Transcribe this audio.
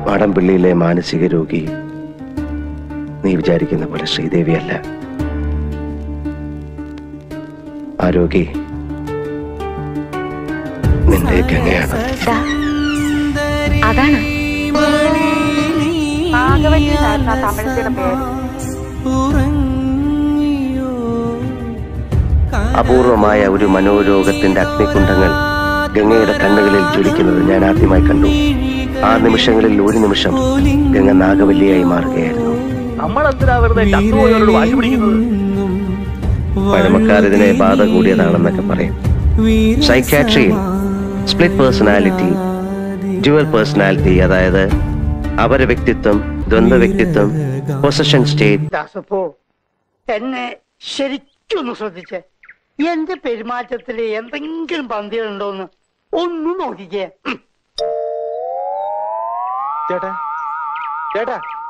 മാടമ്പിള്ളിയിലെ മാനസിക രോഗി നീ വിചാരിക്കുന്ന പോലെ ശ്രീദേവിയല്ല ആ രോഗി നിന്റെ ഗംഗയാണ് ദാ, അതാണ് നാഗവല്ലി എന്നായിരുന്നു ആ തമിഴത്തിയുടെ പേര് അപൂർവമായ ഒരു മനോരോഗത്തിന്റെ അഗ്നികുണ്ഡങ്ങൾ ഗംഗയുടെ കണ്ണുകളിൽ ജ്വലിക്കുന്നത് ഞാൻ ആദ്യമായി കണ്ടു ആ നിമിഷങ്ങളിൽ ഒരു നിമിഷം ഗംഗ നാഗവല്ലിയായി മാറുകയായിരുന്നു നമ്മളെന്തിനാ വെറുതെ ചത്തുപോയവരോട് വാശി പിടിക്കുന്നത് പഴമക്കാർ ഇതിനെ ബാധ കൂടിയതാണെന്നൊക്കെ പറയും സൈക്കാട്രിയിൽ സ്പ്ലിറ്റ് പേഴ്സണാലിറ്റി ഡ്യുവൽ പേഴ്സണാലിറ്റി അതായത് അപര വ്യക്തിത്വം ദ്വന്ദ്വ വ്യക്തിത്വം പൊസഷൻ സ്റ്റേറ്റ് ദാസപ്പോ എന്നെ ശരിക്കൊന്ന് ശ്രദ്ധിച്ചേ എന്റെ പെരുമാറ്റത്തില് എന്തെങ്കിലും പന്തികളുണ്ടോന്ന് ഒന്ന് നോക്കിക്കേ ഉം. ചേട്ടാ ചേട്ടാ